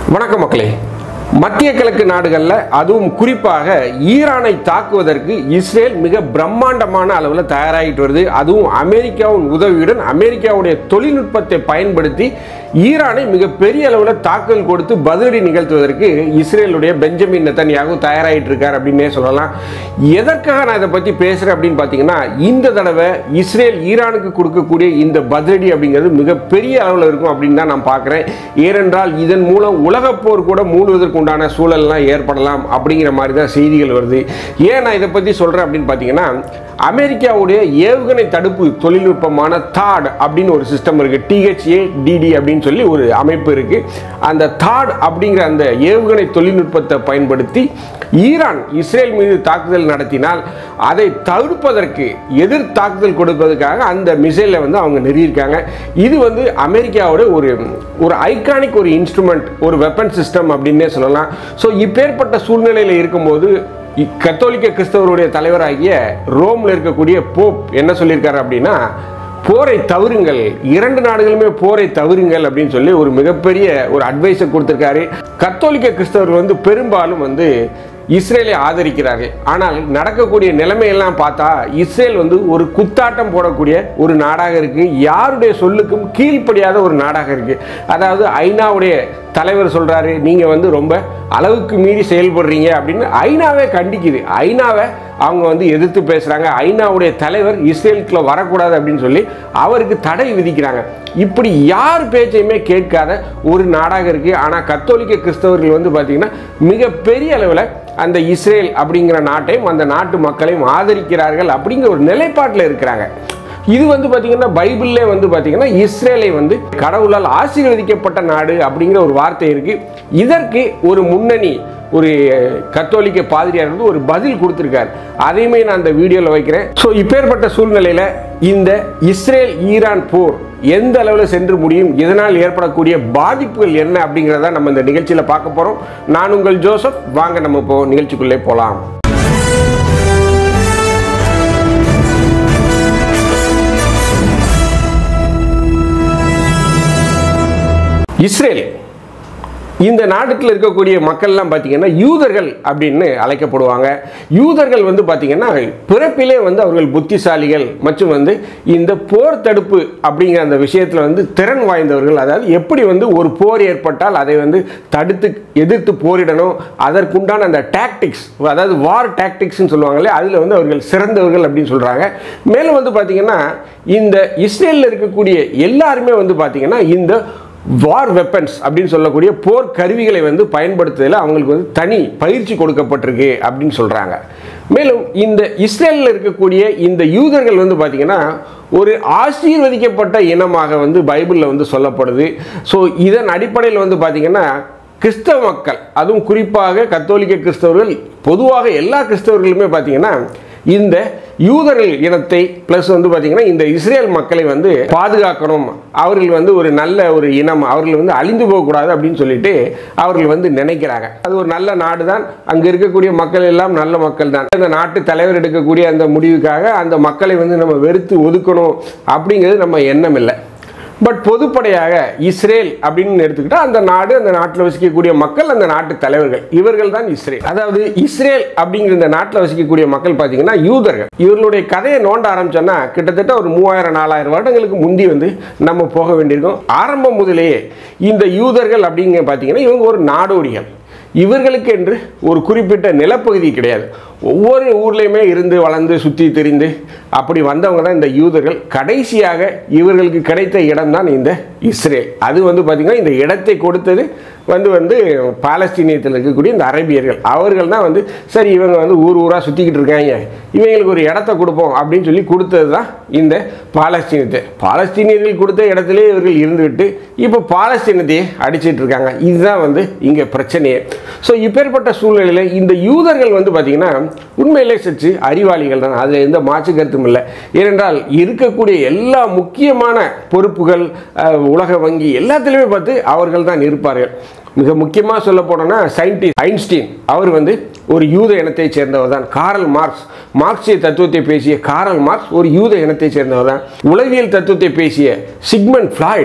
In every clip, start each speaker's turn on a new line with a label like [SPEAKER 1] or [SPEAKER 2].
[SPEAKER 1] வணக்கம் மக்களே மத்திய கிழக்கு நாடுகளில் அதுவும் குறிப்பாக ஈரானை தாக்குவதற்கு இஸ்ரேல் மிக பிரம்மாண்டமான அளவில் தயாராகிட்டு வருது அதுவும் அமெரிக்காவின் உதவியுடன் அமெரிக்காவுடைய தொழில்நுட்பத்தை பயன்படுத்தி ஈரானை மிக பெரிய அளவில் தாக்குதல் கொடுத்து பதிலடி நிகழ்த்துவதற்கு இஸ்ரேலுடைய பெஞ்சமின் நெத்தன்யாகு தயாராகிட்டு இருக்கார் அப்படின்னே சொல்லலாம் எதற்காக நான் இதை பற்றி பேசுகிறேன் அப்படின்னு பார்த்தீங்கன்னா இந்த தடவை இஸ்ரேல் ஈரானுக்கு கொடுக்கக்கூடிய இந்த பதிலடி அப்படிங்கிறது மிகப்பெரிய அளவில் இருக்கும் அப்படின்னு தான் நான் பார்க்குறேன் ஏனென்றால் இதன் மூலம் உலகப் போர் கூட மூடுவதற்கு உண்டான சூழல்லாம் ஏற்படலாம் அப்படிங்கிற மாதிரி தான் செய்திகள் வருது ஏன் நான் இதை பற்றி சொல்கிறேன் அப்படின்னு பார்த்தீங்கன்னா அமெரிக்காவுடைய ஏவுகணை தடுப்பு தொழில்நுட்பமான தாட் அப்படின்னு ஒரு சிஸ்டம் இருக்குது டிஹெச்ஏ டிடி அப்படின்னு சொல்லி ஒரு அமைப்பு இருக்குது அந்த தாட் அப்படிங்கிற அந்த ஏவுகணை தொழில்நுட்பத்தை பயன்படுத்தி ஈரான் இஸ்ரேல் மீது தாக்குதல் நடத்தினால் அதை தடுப்பதற்கு எதிர் தாக்குதல் கொடுப்பதற்காக அந்த மிசைலை வந்து அவங்க நிறுவியிருக்காங்க இது வந்து அமெரிக்காவோட ஒரு ஒரு ஐகானிக் ஒரு இன்ஸ்ட்ருமெண்ட் ஒரு வெப்பன் சிஸ்டம் அப்படின்னே சொல்லலாம் ஸோ இப்பேற்பட்ட சூழ்நிலையில் இருக்கும்போது இ- கத்தோலிக்க கிறிஸ்தவருடைய தலைவராகிய ரோம்ல இருக்கக்கூடிய போப் என்ன சொல்லியிருக்காரு அப்படின்னா போரை தவிருங்கள் இரண்டு நாடுகளுமே போரை தவிருங்கள் அப்படின்னு சொல்லி ஒரு மிகப்பெரிய ஒரு அட்வைஸை கொடுத்திருக்காரு கத்தோலிக்க கிறிஸ்தவர்கள் வந்து பெரும்பாலும் வந்து இஸ்ரேலை ஆதரிக்கிறார்கள் ஆனால் நடக்கக்கூடிய நிலைமையெல்லாம் பார்த்தா இஸ்ரேல் வந்து ஒரு குத்தாட்டம் போடக்கூடிய ஒரு நாடாக இருக்கு யாருடைய சொல்லுக்கும் கீழ்ப்படியாத ஒரு நாடாக இருக்கு அதாவது ஐநாவுடைய தலைவர் சொல்றாரு நீங்க வந்து ரொம்ப அளவுக்கு மீறி செயல்படுறீங்க அப்படின்னு ஐநாவே கண்டிக்குது ஐநாவை அவங்க வந்து எதிர்த்து பேசுறாங்க ஐநாவுடைய தலைவர் இஸ்ரேலுக்குள்ள வரக்கூடாது அப்படின்னு சொல்லி அவருக்கு தடை விதிக்கிறாங்க இப்படி யார் பேச்சையுமே கேட்காத ஒரு நாடாக இருக்கு ஆனா கத்தோலிக்க கிறிஸ்தவர்கள் வந்து பாத்தீங்கன்னா மிகப்பெரிய அளவில் அந்த இஸ்ரேல் அப்படிங்கிற நாட்டையும் அந்த நாட்டு மக்களையும் ஆதரிக்கிறார்கள் அப்படிங்கிற ஒரு நிலைப்பாட்டில் இருக்கிறாங்க இது வந்து பாத்தீங்கன்னா பைபிள்லே வந்து பாத்தீங்கன்னா இஸ்ரேலை வந்து கடவுளால் ஆசீர்வதிக்கப்பட்ட நாடு அப்படிங்கிற ஒரு வார்த்தை இருக்கு இதற்கு ஒரு முன்னணி ஒரு கத்தோலிக்க பாதிரியார் வந்து ஒரு பதில் கொடுத்துருக்காரு அதையுமே நான் அந்த வீடியோவில் வைக்கிறேன் ஸோ இப்பேற்பட்ட சூழ்நிலையில் இந்த இஸ்ரேல் ஈரான் போர் எந்த அளவில் சென்று முடியும் இதனால் ஏற்படக்கூடிய பாதிப்புகள் என்ன அப்படிங்கிறத நம்ம இந்த நிகழ்ச்சியில் பார்க்க போகிறோம் நான் உங்கள் ஜோசப் வாங்க நம்ம இப்போ நிகழ்ச்சிக்குள்ளே போகலாம் இஸ்ரேல் இந்த நாட்டுல இருக்கக்கூடிய மக்கள்லாம் பார்த்தீங்கன்னா யூதர்கள் அப்படின்னு அழைக்கப்படுவாங்க யூதர்கள் வந்து பார்த்தீங்கன்னா பிறப்பிலே வந்து அவர்கள் புத்திசாலிகள் மற்றும் வந்து இந்த போர் தடுப்பு அப்படிங்கிற அந்த விஷயத்தில் வந்து திறன் வாய்ந்தவர்கள் அதாவது எப்படி வந்து ஒரு போர் ஏற்பட்டால் அதை வந்து தடுத்து எதிர்த்து போரிடணும் அதற்குண்டான அந்த டாக்டிக்ஸ் அதாவது வார் டாக்டிக்ஸ்னு சொல்லுவாங்களே அதில் வந்து அவர்கள் சிறந்தவர்கள் அப்படின்னு சொல்கிறாங்க மேலும் வந்து பார்த்தீங்கன்னா இந்த இஸ்ரேலில் இருக்கக்கூடிய எல்லாருமே வந்து பார்த்தீங்கன்னா இந்த வார் வெப்பன்ஸ் அப்படின்னு சொல்லக்கூடிய போர் கருவிகளை வந்து பயன்படுத்துவதில் அவங்களுக்கு வந்து தனி பயிற்சி கொடுக்கப்பட்டிருக்கு அப்படின்னு சொல்கிறாங்க மேலும் இந்த இஸ்ரேலில் இருக்கக்கூடிய இந்த யூதர்கள் வந்து பார்த்திங்கன்னா ஒரு ஆசீர்வதிக்கப்பட்ட இனமாக வந்து பைபிளில் வந்து சொல்லப்படுது ஸோ இதன் அடிப்படையில் வந்து பார்த்திங்கன்னா கிறிஸ்தவ மக்கள் அதுவும் குறிப்பாக கத்தோலிக்க கிறிஸ்தவர்கள் பொதுவாக எல்லா கிறிஸ்தவர்களுமே பார்த்தீங்கன்னா இந்த யூதர்கள் இனத்தை ப்ளஸ் வந்து பார்த்தீங்கன்னா இந்த இஸ்ரேல் மக்களை வந்து பாதுகாக்கணும் அவர்கள் வந்து ஒரு நல்ல ஒரு இனம் அவர்கள் வந்து அழிந்து போகக்கூடாது அப்படின்னு சொல்லிட்டு அவர்கள் வந்து நினைக்கிறாங்க அது ஒரு நல்ல நாடு தான் அங்கே இருக்கக்கூடிய மக்கள் எல்லாம் நல்ல மக்கள் தான் அந்த நாட்டு தலைவர் எடுக்கக்கூடிய அந்த முடிவுக்காக அந்த மக்களை வந்து நம்ம வெறுத்து ஒதுக்கணும் அப்படிங்கிறது நம்ம எண்ணம் இல்லை பட் பொதுப்படையாக இஸ்ரேல் அப்படின்னு எடுத்துக்கிட்டா அந்த நாடு அந்த நாட்டில் வசிக்கக்கூடிய மக்கள் அந்த நாட்டு தலைவர்கள் இவர்கள் தான் இஸ்ரேல் அதாவது இஸ்ரேல் அப்படிங்கிற இந்த நாட்டில் வசிக்கக்கூடிய மக்கள் பார்த்தீங்கன்னா யூதர்கள் இவர்களுடைய கதையை நோண்ட ஆரம்பிச்சோன்னா கிட்டத்தட்ட ஒரு மூவாயிரம் நாலாயிரம் வருடங்களுக்கு முந்தி வந்து நம்ம போக வேண்டியிருக்கும் ஆரம்பம் முதலேயே இந்த யூதர்கள் அப்படிங்க பார்த்தீங்கன்னா இவங்க ஒரு நாடோடிகள் இவர்களுக்கு என்று ஒரு குறிப்பிட்ட நிலப்பகுதி கிடையாது ஒவ்வொரு ஊர்லேயுமே இருந்து வளர்ந்து சுற்றி தெரிந்து அப்படி வந்தவங்க தான் இந்த யூதர்கள் கடைசியாக இவர்களுக்கு கிடைத்த இடம்தான் இந்த இஸ்ரேல் அது வந்து பார்த்திங்கன்னா இந்த இடத்தை கொடுத்தது வந்து வந்து பாலஸ்தீனியத்தில் இருக்கக்கூடிய இந்த அரேபியர்கள் அவர்கள் தான் வந்து சரி இவங்க வந்து ஊர் ஊராக சுற்றிக்கிட்டு இருக்காங்க இவங்களுக்கு ஒரு இடத்த கொடுப்போம் அப்படின்னு சொல்லி கொடுத்தது தான் இந்த பாலஸ்தீனத்தை பாலஸ்தீனியர்கள் கொடுத்த இடத்திலே இவர்கள் இருந்துவிட்டு இப்போ பாலஸ்தீனத்தையே அடிச்சிட்டு இருக்காங்க இதுதான் வந்து இங்கே பிரச்சனையே ஸோ இப்பேற்பட்ட சூழ்நிலையில் இந்த யூதர்கள் வந்து பார்த்திங்கன்னா உண்மையிலே சற்று அறிவாளிகள் தான் அதில் எந்த மாற்று கருத்தும் இல்லை ஏனென்றால் இருக்கக்கூடிய எல்லா முக்கியமான பொறுப்புகள் அஹ், உலக வங்கி எல்லாத்துலேயுமே பார்த்து அவர்கள் தான் இருப்பார்கள் மிக முக்கியமாக சொல்ல போனோம்னா சயின்டிஸ்ட் ஐன்ஸ்டீன் அவர் வந்து ஒரு யூத இனத்தைச் சேர்ந்தவர் தான் காரல் மார்க்ஸ் மார்க்சிய தத்துவத்தை பேசிய காரல் மார்க்ஸ் ஒரு யூத இனத்தைச் சேர்ந்தவர் தான் உளவியல் தத்துவத்தை பேசிய சிக்மண்ட் ஃப்ளாய்ட்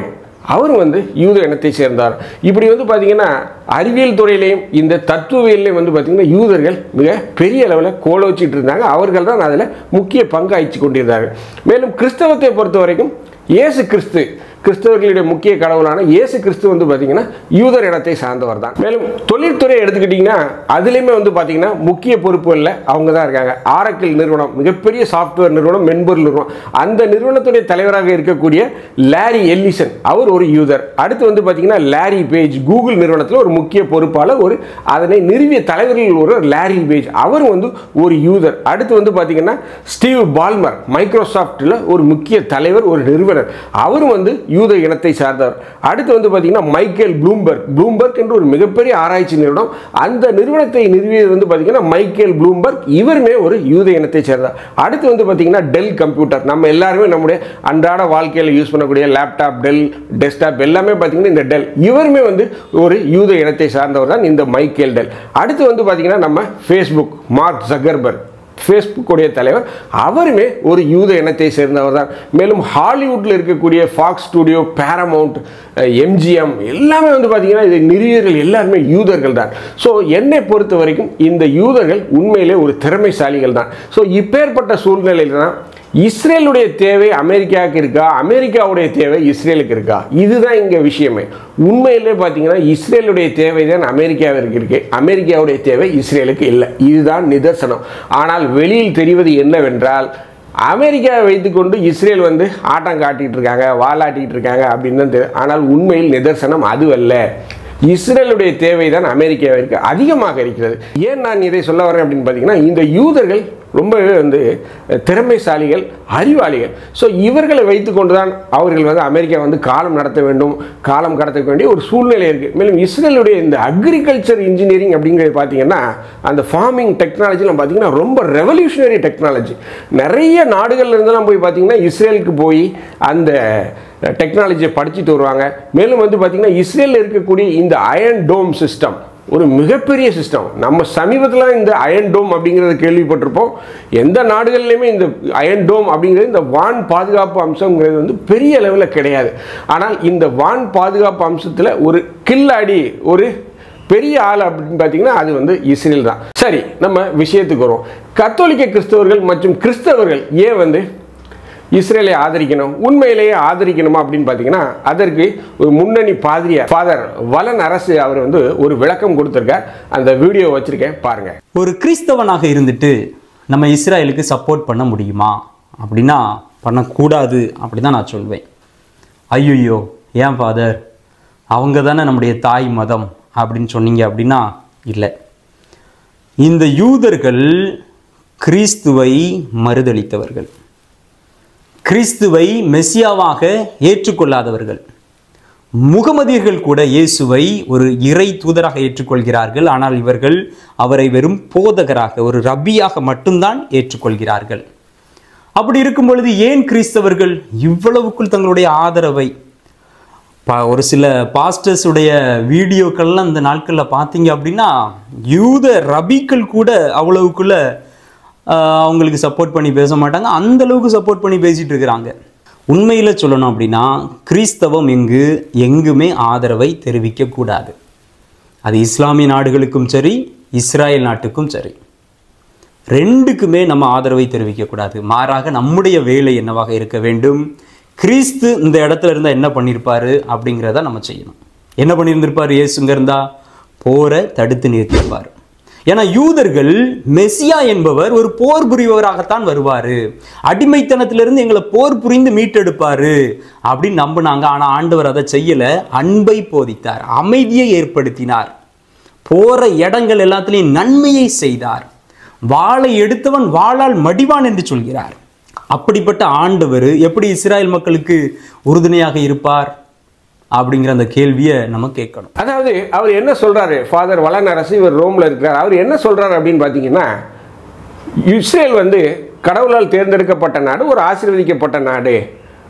[SPEAKER 1] அவர் வந்து யூத இனத்தை சேர்ந்தார் இப்படி வந்து பார்த்தீங்கன்னா அறிவியல் துறையிலையும் இந்த தத்துவவியல்லையும் வந்து பார்த்தீங்கன்னா யூதர்கள் மிக பெரிய அளவில் கோலோச்சிட்டு இருந்தாங்க அவர்கள் தான் அதில் முக்கிய பங்காய்ச்சி கொண்டிருந்தார்கள் மேலும் கிறிஸ்தவத்தை பொறுத்த வரைக்கும் இயேசு கிறிஸ்து கிறிஸ்தவர்களுடைய முக்கிய கடவுளான இயேசு கிறிஸ்து வந்து பார்த்தீங்கன்னா யூதர் இனத்தை சார்ந்தவர் தான் மேலும் தொழில்துறை எடுத்துக்கிட்டிங்கன்னா அதுலேயுமே வந்து பார்த்தீங்கன்னா முக்கிய பொறுப்புகளில் அவங்க தான் இருக்காங்க ஆரக்கிள் நிறுவனம் மிகப்பெரிய சாஃப்ட்வேர் நிறுவனம் மென்பொருள் நிறுவனம் அந்த நிறுவனத்துடைய தலைவராக இருக்கக்கூடிய லாரி எல்லிசன் அவர் ஒரு யூதர் அடுத்து வந்து பார்த்தீங்கன்னா லாரி பேஜ் கூகுள் நிறுவனத்தில் ஒரு முக்கிய பொறுப்பாளர் ஒரு அதனை நிறுவிய தலைவர்கள் ஒரு லாரி பேஜ் அவர் வந்து ஒரு யூதர் அடுத்து வந்து பார்த்தீங்கன்னா ஸ்டீவ் பால்மர் மைக்ரோசாஃப்ட்டில் ஒரு முக்கிய தலைவர் ஒரு நிறுவனர் அவரும் வந்து யூத இனத்தை சார்ந்தவர் அடுத்து வந்து பார்த்தீங்கன்னா மைக்கேல் ப்ளூம்பர்க் ப்ளூம்பர்க் என்று ஒரு மிகப்பெரிய ஆராய்ச்சி நிறுவனம் அந்த நிறுவனத்தை நிறுவியது வந்து பார்த்தீங்கன்னா மைக்கேல் ப்ளூம்பர்க் இவருமே ஒரு யூத இனத்தை சேர்ந்தார் அடுத்து வந்து பார்த்தீங்கன்னா டெல் கம்ப்யூட்டர் நம்ம எல்லாருமே நம்முடைய அன்றாட வாழ்க்கையில் யூஸ் பண்ணக்கூடிய லேப்டாப் டெல் டெஸ்க்டாப் எல்லாமே பார்த்தீங்கன்னா இந்த டெல் இவருமே வந்து ஒரு யூத இனத்தை சார்ந்தவர் தான் இந்த மைக்கேல் டெல் அடுத்து வந்து பார்த்தீங்கன்னா நம்ம ஃபேஸ்புக் மார்க் ஜக்கர்பர்க் ஃபேஸ்புக்குடைய தலைவர் அவருமே ஒரு யூத இனத்தை சேர்ந்தவர் தான் மேலும் ஹாலிவுட்டில் இருக்கக்கூடிய ஃபாக்ஸ் ஸ்டுடியோ பேரமவுண்ட் எம்ஜிஎம் எல்லாமே வந்து பார்த்தீங்கன்னா இது நிறுவியர்கள் எல்லாருமே யூதர்கள் தான் ஸோ என்னை பொறுத்த வரைக்கும் இந்த யூதர்கள் உண்மையிலே ஒரு திறமைசாலிகள் தான் ஸோ இப்பேற்பட்ட சூழ்நிலையில் தான் இஸ்ரேலுடைய தேவை அமெரிக்காவுக்கு இருக்கா அமெரிக்காவுடைய தேவை இஸ்ரேலுக்கு இருக்கா இதுதான் இங்கே விஷயமே உண்மையிலே பார்த்தீங்கன்னா இஸ்ரேலுடைய தேவை தான் அமெரிக்காவிற்கு இருக்கு அமெரிக்காவுடைய தேவை இஸ்ரேலுக்கு இல்லை இதுதான் நிதர்சனம் ஆனால் வெளியில் தெரிவது என்னவென்றால் அமெரிக்காவை வைத்துக்கொண்டு இஸ்ரேல் வந்து ஆட்டம் காட்டிட்டு இருக்காங்க வாலாட்டிட்டு இருக்காங்க அப்படின்னு தான் தெரியும் ஆனால் உண்மையில் நிதர்சனம் அதுவல்ல இஸ்ரேலுடைய தேவை தான் அமெரிக்காவிற்கு அதிகமாக இருக்கிறது ஏன் நான் இதை சொல்ல வரேன் அப்படின்னு பார்த்தீங்கன்னா இந்த யூதர்கள் ரொம்பவே வந்து திறமைசாலிகள் அறிவாளிகள் ஸோ இவர்களை வைத்துக்கொண்டு தான் அவர்கள் வந்து அமெரிக்கா வந்து காலம் நடத்த வேண்டும் காலம் கடத்த வேண்டிய ஒரு சூழ்நிலை இருக்குது மேலும் இஸ்ரேலுடைய இந்த அக்ரிகல்ச்சர் இன்ஜினியரிங் அப்படிங்கிறது பார்த்தீங்கன்னா அந்த ஃபார்மிங் டெக்னாலஜிலாம் பார்த்தீங்கன்னா ரொம்ப ரெவல்யூஷனரி டெக்னாலஜி நிறைய நாடுகள்ல இருந்தெல்லாம் போய் பார்த்தீங்கன்னா இஸ்ரேலுக்கு போய் அந்த டெக்னாலஜியை படிச்சுட்டு வருவாங்க மேலும் வந்து பார்த்தீங்கன்னா இஸ்ரேலில் இருக்கக்கூடிய இந்த அயன் டோம் சிஸ்டம் ஒரு மிகப்பெரிய சிஸ்டம் நம்ம சமீபத்தில் இந்த அயன் டோம் அப்படிங்கிறத கேள்விப்பட்டிருப்போம் எந்த நாடுகள்லையுமே இந்த அயன் டோம் அப்படிங்கிறது இந்த வான் பாதுகாப்பு அம்சங்கிறது வந்து பெரிய லெவலில் கிடையாது ஆனால் இந்த வான் பாதுகாப்பு அம்சத்தில் ஒரு கில்லாடி ஒரு பெரிய ஆள் அப்படின்னு பார்த்தீங்கன்னா அது வந்து இஸ்ரேல் தான் சரி நம்ம விஷயத்துக்கு வரும் கத்தோலிக்க கிறிஸ்தவர்கள் மற்றும் கிறிஸ்தவர்கள் ஏன் வந்து இஸ்ரேலை ஆதரிக்கணும் உண்மையிலேயே ஆதரிக்கணுமா அப்படின்னு பார்த்தீங்கன்னா அதற்கு ஒரு முன்னணி பாதிரியார் ஃபாதர் வலன் அரசு அவர் வந்து ஒரு விளக்கம் கொடுத்துருக்கார் அந்த வீடியோ வச்சிருக்கேன் பாருங்க
[SPEAKER 2] ஒரு கிறிஸ்தவனாக இருந்துட்டு நம்ம இஸ்ராயலுக்கு சப்போர்ட் பண்ண முடியுமா அப்படின்னா பண்ணக்கூடாது அப்படி தான் நான் சொல்வேன் ஐயோ ஏன் ஃபாதர் அவங்க தானே நம்முடைய தாய் மதம் அப்படின்னு சொன்னீங்க அப்படின்னா இல்லை இந்த யூதர்கள் கிறிஸ்துவை மறுதளித்தவர்கள் கிறிஸ்துவை மெசியாவாக ஏற்றுக்கொள்ளாதவர்கள் முகமதியர்கள் கூட இயேசுவை ஒரு இறை தூதராக ஏற்றுக்கொள்கிறார்கள் ஆனால் இவர்கள் அவரை வெறும் போதகராக ஒரு ரப்பியாக மட்டும்தான் ஏற்றுக்கொள்கிறார்கள் அப்படி இருக்கும் பொழுது ஏன் கிறிஸ்தவர்கள் இவ்வளவுக்குள் தங்களுடைய ஆதரவை ப- ஒரு சில பாஸ்டர்ஸ் உடைய வீடியோக்கள்லாம் இந்த நாட்களில் பார்த்தீங்க அப்படின்னா யூத ரபிக்கள் கூட அவ்வளவுக்குள்ள ஆஹ், அவங்களுக்கு சப்போர்ட் பண்ணி பேச மாட்டாங்க அந்த அளவுக்கு சப்போர்ட் பண்ணி பேசிட்டு இருக்கிறாங்க உண்மையில் சொல்லணும் அப்படின்னா கிறிஸ்தவம் எங்கு எங்குமே ஆதரவை தெரிவிக்க கூடாது அது இஸ்லாமிய நாடுகளுக்கும் சரி இஸ்ராயல் நாட்டுக்கும் சரி ரெண்டுக்குமே நம்ம ஆதரவை தெரிவிக்கக்கூடாது மாறாக நம்முடைய வேலை என்னவாக இருக்க வேண்டும் கிறிஸ்து இந்த இடத்துல இருந்தால் என்ன பண்ணியிருப்பாரு அப்படிங்கிறத நம்ம செய்யணும் என்ன பண்ணியிருந்திருப்பார் இயேசுங்க இருந்தா போரை தடுத்து நிறுத்தியிருப்பார் ஏன்னா யூதர்கள் மெசியா என்பவர் ஒரு போர் புரிபவராகத்தான் வருவார் அடிமைத்தனத்திலிருந்து எங்களை போர் புரிந்து மீட்டெடுப்பாரு அப்படின்னு நம்பினாங்க ஆனால் ஆண்டவர் அதை செய்யலை அன்பை போதித்தார் அமைதியை ஏற்படுத்தினார் போற இடங்கள் எல்லாத்துலேயும் நன்மையை செய்தார் வாளை எடுத்தவன் வாளால் மடிவான் என்று சொல்கிறார் அப்படிப்பட்ட ஆண்டவர் எப்படி இஸ்ராயல் மக்களுக்கு உறுதுணையாக இருப்பார் அப்படிங்கிற அந்த கேள்வியை நம்ம கேட்கணும்
[SPEAKER 1] அதாவது அவர் என்ன சொல்றாரு ஃபாதர் வளன் அரசு இவர் ரோம்ல இருக்கிறார் அவர் என்ன சொல்றாரு அப்படின்னு பார்த்தீங்கன்னா இஸ்ரேல் வந்து கடவுளால் தேர்ந்தெடுக்கப்பட்ட நாடு ஒரு ஆசீர்வதிக்கப்பட்ட நாடு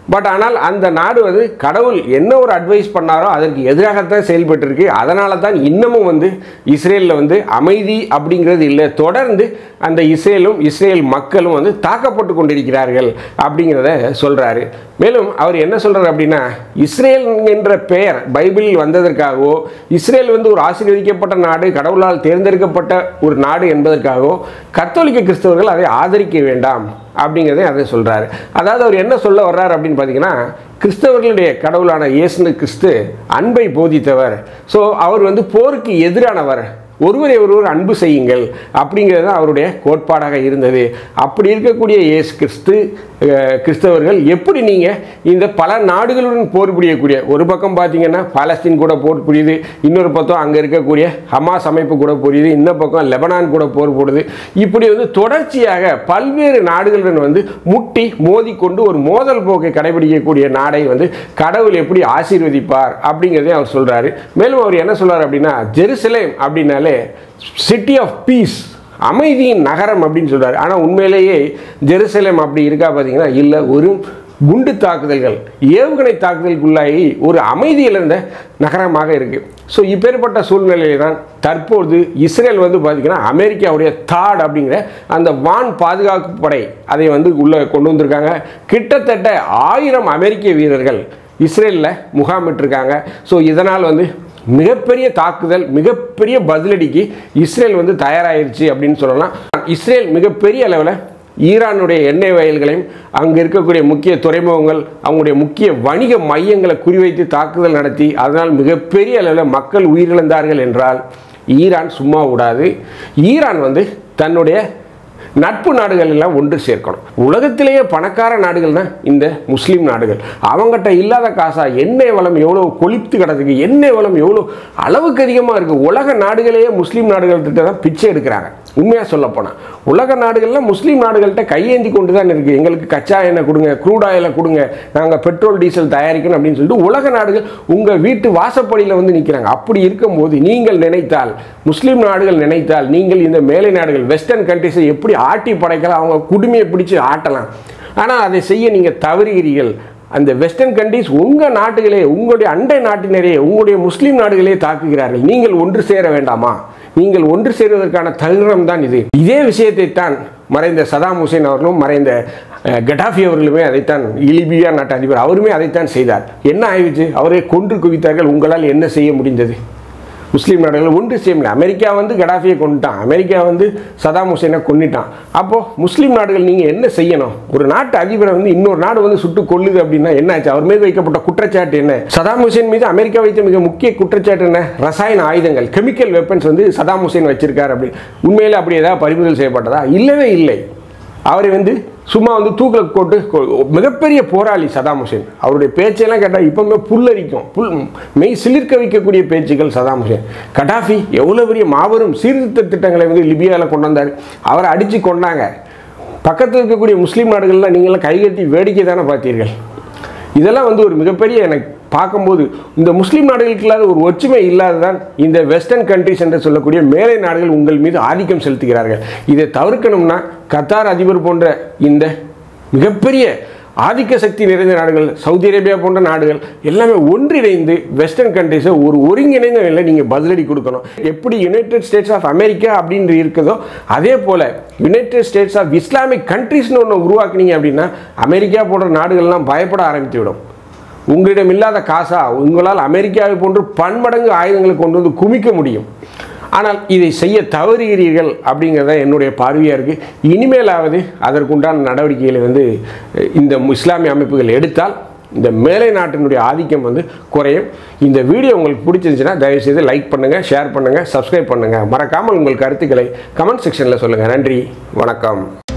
[SPEAKER 1] பட் ஆனால் அந்த நாடு வந்து கடவுள் என்ன ஒரு அட்வைஸ் பண்ணாரோ அதற்கு எதிராகத்தான் செயல்பட்டிருக்கு அதனால தான் இன்னமும் வந்து இஸ்ரேலில் வந்து அமைதி அப்படிங்கிறது இல்லை தொடர்ந்து அந்த இஸ்ரேலும் இஸ்ரேல் மக்களும் வந்து தாக்கப்பட்டு கொண்டிருக்கிறார்கள் அப்படிங்கிறத சொல்கிறாரு மேலும் அவர் என்ன சொல்றாரு அப்படின்னா இஸ்ரேல் என்ற பெயர் பைபிளில் வந்ததற்காகவோ இஸ்ரேல் வந்து ஒரு ஆசீர்வதிக்கப்பட்ட நாடு கடவுளால் தேர்ந்தெடுக்கப்பட்ட ஒரு நாடு என்பதற்காகவோ கத்தோலிக்க கிறிஸ்தவர்கள் அதை ஆதரிக்க வேண்டாம் அப்படிங்கிறதை அதை சொல்றாரு அதாவது அவர் என்ன சொல்ல வர்றாரு அப்படின்னு பார்த்தீங்கன்னா கிறிஸ்தவர்களுடைய கடவுளான இயேசு கிறிஸ்து அன்பை போதித்தவர் ஸோ அவர் வந்து போருக்கு எதிரானவர் ஒருவரை ஒருவர் அன்பு செய்யுங்கள் அப்படிங்கிறது தான் அவருடைய கோட்பாடாக இருந்தது அப்படி இருக்கக்கூடிய இயேசு கிறிஸ்து அஹ், கிறிஸ்தவர்கள் எப்படி நீங்கள் இந்த பல நாடுகளுடன் போர் புரியக்கூடிய ஒரு பக்கம் பார்த்தீங்கன்னா பாலஸ்தீன் கூட போர் புரியுது இன்னொரு பக்கம் அங்கே இருக்கக்கூடிய ஹமாஸ் அமைப்பு கூட புரியுது இந்த பக்கம் லெபனான் கூட போர் போடுது இப்படி வந்து தொடர்ச்சியாக பல்வேறு நாடுகளுடன் வந்து முட்டி மோதிக்கொண்டு ஒரு மோதல் போக்கை கடைபிடிக்கக்கூடிய நாடை வந்து கடவுள் எப்படி ஆசீர்வதிப்பார் அப்படிங்கிறதையும் அவர் சொல்றாரு மேலும் அவர் என்ன சொல்றாரு அப்படின்னா ஜெருசலேம் அப்படின்னாலே சிட்டி ஆஃப் பீஸ் அமைதியின் நகரம் அப்படின்னு சொல்றாரு ஆனால் உண்மையிலேயே ஜெருசலேம் அப்படி இருக்கா பார்த்தீங்கன்னா இல்லை ஒரு குண்டு தாக்குதல்கள் ஏவுகணை தாக்குதலுக்குள்ளாகி ஒரு அமைதி இழந்த நகரமாக இருக்கு ஸோ இப்பேற்பட்ட சூழ்நிலையில் தான் தற்போது இஸ்ரேல் வந்து பார்த்தீங்கன்னா அமெரிக்காவுடைய தாட் அப்படிங்கிற அந்த வான் பாதுகாப்பு படை அதை வந்து உள்ளே கொண்டு வந்திருக்காங்க கிட்டத்தட்ட ஆயிரம் அமெரிக்க வீரர்கள் இஸ்ரேலில் முகாமிட்டிருக்காங்க ஸோ இதனால் வந்து மிகப்பெரிய தாக்குதல் மிகப்பெரிய பதிலடிக்கு இஸ்ரேல் வந்து தயாராயிருச்சு அப்படின்னு சொல்லலாம் இஸ்ரேல் மிகப்பெரிய அளவில் ஈரானுடைய எண்ணெய் வயல்களையும் அங்கே இருக்கக்கூடிய முக்கிய துறைமுகங்கள் அவங்களுடைய முக்கிய வணிக மையங்களை குறிவைத்து தாக்குதல் நடத்தி அதனால் மிகப்பெரிய அளவில் மக்கள் உயிரிழந்தார்கள் என்றால் ஈரான் சும்மா விடாது ஈரான் வந்து தன்னுடைய நட்பு நாடுகள் எல்லாம் ஒன்று சேர்க்கணும் உலகத்திலேயே பணக்கார நாடுகள் தான் இந்த முஸ்லீம் நாடுகள் அவங்ககிட்ட இல்லாத காசா எண்ணெய் வளம் எவ்வளோ கொளித்து கிடக்குது எண்ணெய் வளம் எவ்வளோ அளவுக்கு அதிகமாக இருக்குது உலக நாடுகளையே முஸ்லீம் நாடுகள் கிட்ட தான் பிச்சை எடுக்கிறாங்க உண்மையாக சொல்ல போனால் உலக நாடுகளில் முஸ்லீம் நாடுகள்கிட்ட கையேந்தி கொண்டு தான் இருக்குது எங்களுக்கு கச்சா எண்ணெய் கொடுங்க க்ரூட் ஆயிலை கொடுங்க நாங்கள் பெட்ரோல் டீசல் தயாரிக்கணும் அப்படின்னு சொல்லிட்டு உலக நாடுகள் உங்கள் வீட்டு வாசப்படியில் வந்து நிற்கிறாங்க அப்படி இருக்கும்போது நீங்கள் நினைத்தால் முஸ்லீம் நாடுகள் நினைத்தால் நீங்கள் இந்த மேலை நாடுகள் வெஸ்டர்ன் கண்ட்ரிஸை எப்படி ஆட்டி படைக்கலாம் அவங்க குடுமையை பிடிச்சு ஆட்டலாம் ஆனால் அதை செய்ய நீங்கள் தவறுகிறீர்கள் அந்த வெஸ்டர்ன் கண்ட்ரிஸ் உங்கள் நாட்டுகளே உங்களுடைய அண்டை நாட்டினரே உங்களுடைய முஸ்லீம் நாடுகளே தாக்குகிறார்கள் நீங்கள் ஒன்று சேர வேண்டாமா நீங்கள் ஒன்று சேருவதற்கான தருணம் தான் இது இதே விஷயத்தை தான் மறைந்த சதாம் ஹுசேன் அவர்களும் மறைந்த அஹ், கடாஃபி அவர்களுமே அதைத்தான் லிபியா நாட்டு அதிபர் அவருமே அதைத்தான் செய்தார் என்ன ஆயிடுச்சு அவரை கொன்று குவித்தார்கள் உங்களால் என்ன செய்ய முடிந்தது முஸ்லீம் நாடுகள் ஒன்று செய்ய முடியல அமெரிக்கா வந்து கடாஃபியை கொண்டுட்டான் அமெரிக்கா வந்து சதாம் ஹுசேனை கொண்டுட்டான் அப்போது முஸ்லீம் நாடுகள் நீங்கள் என்ன செய்யணும் ஒரு நாட்டு அதிபரை வந்து இன்னொரு நாடு வந்து சுட்டு கொல்லுது அப்படின்னா என்னாச்சு அவர் மீது வைக்கப்பட்ட குற்றச்சாட்டு என்ன சதாம் ஹுசேன் மீது அமெரிக்கா வைத்த மிக முக்கிய குற்றச்சாட்டு என்ன ரசாயன ஆயுதங்கள் கெமிக்கல் வெப்பன்ஸ் வந்து சதாம் ஹுசேன் வச்சிருக்காரு அப்படி உண்மையில் அப்படி ஏதாவது பறிமுதல் செய்யப்பட்டதா இல்லவே இல்லை அவரை வந்து சும்மா வந்து தூக்கில் போட்டு கொ- மிகப்பெரிய போராளி சதாம் ஹுசேன் அவருடைய பேச்செல்லாம் கேட்டால் இப்பவுமே புல்லரிக்கும் புல் மெய் சிலிர்க்க வைக்கக்கூடிய பேச்சுக்கள் சதாம் ஹுசேன் கடாஃபி எவ்வளோ பெரிய மாபெரும் சீர்திருத்த திட்டங்களை வந்து லிபியாவில் கொண்டு வந்தார் அவரை அடித்து கொண்டாங்க பக்கத்தில் இருக்கக்கூடிய முஸ்லீம் நாடுகள்லாம் நீங்களாம் கைகட்டி வேடிக்கை தானே பார்த்தீர்கள் இதெல்லாம் வந்து ஒரு மிகப்பெரிய எனக்கு பார்க்கும்போது இந்த முஸ்லீம் நாடுகளுக்கு இல்லாத ஒரு ஒற்றுமை இல்லாததான் இந்த வெஸ்டர்ன் கண்ட்ரிஸ் என்று சொல்லக்கூடிய மேலை நாடுகள் உங்கள் மீது ஆதிக்கம் செலுத்துகிறார்கள் இதை தவிர்க்கணும்னா கத்தார் அதிபர் போன்ற இந்த மிகப்பெரிய ஆதிக்க சக்தி நிறைந்த நாடுகள் சவுதி அரேபியா போன்ற நாடுகள் எல்லாமே ஒன்றிணைந்து வெஸ்டர்ன் கண்ட்ரிஸை ஒரு ஒருங்கிணைந்த நிலையில் நீங்கள் பதிலடி கொடுக்கணும் எப்படி யுனைடெட் ஸ்டேட்ஸ் ஆஃப் அமெரிக்கா அப்படின்னு இருக்குதோ அதே போல் யுனைடெட் ஸ்டேட்ஸ் ஆஃப் இஸ்லாமிக் கண்ட்ரிஸ்னு ஒன்று உருவாக்குனீங்க அப்படின்னா அமெரிக்கா போன்ற நாடுகள்லாம் பயப்பட ஆரம்பித்து விடும் உங்களிடம் இல்லாத காசா உங்களால் அமெரிக்காவை போன்று பன்மடங்கு ஆயுதங்களை கொண்டு வந்து குமிக்க முடியும் ஆனால் இதை செய்ய தவறுகிறீர்கள் அப்படிங்கிறத என்னுடைய பார்வையாக இருக்குது இனிமேலாவது அதற்குண்டான நடவடிக்கைகளை வந்து அஹ், இந்த இஸ்லாமிய அமைப்புகள் எடுத்தால் இந்த மேலை நாட்டினுடைய ஆதிக்கம் வந்து குறையும் இந்த வீடியோ உங்களுக்கு பிடிச்சிருந்துச்சுன்னா தயவுசெய்து லைக் பண்ணுங்கள் ஷேர் பண்ணுங்கள் சப்ஸ்கிரைப் பண்ணுங்கள் மறக்காமல் உங்கள் கருத்துக்களை கமெண்ட் செக்ஷனில் சொல்லுங்கள் நன்றி வணக்கம்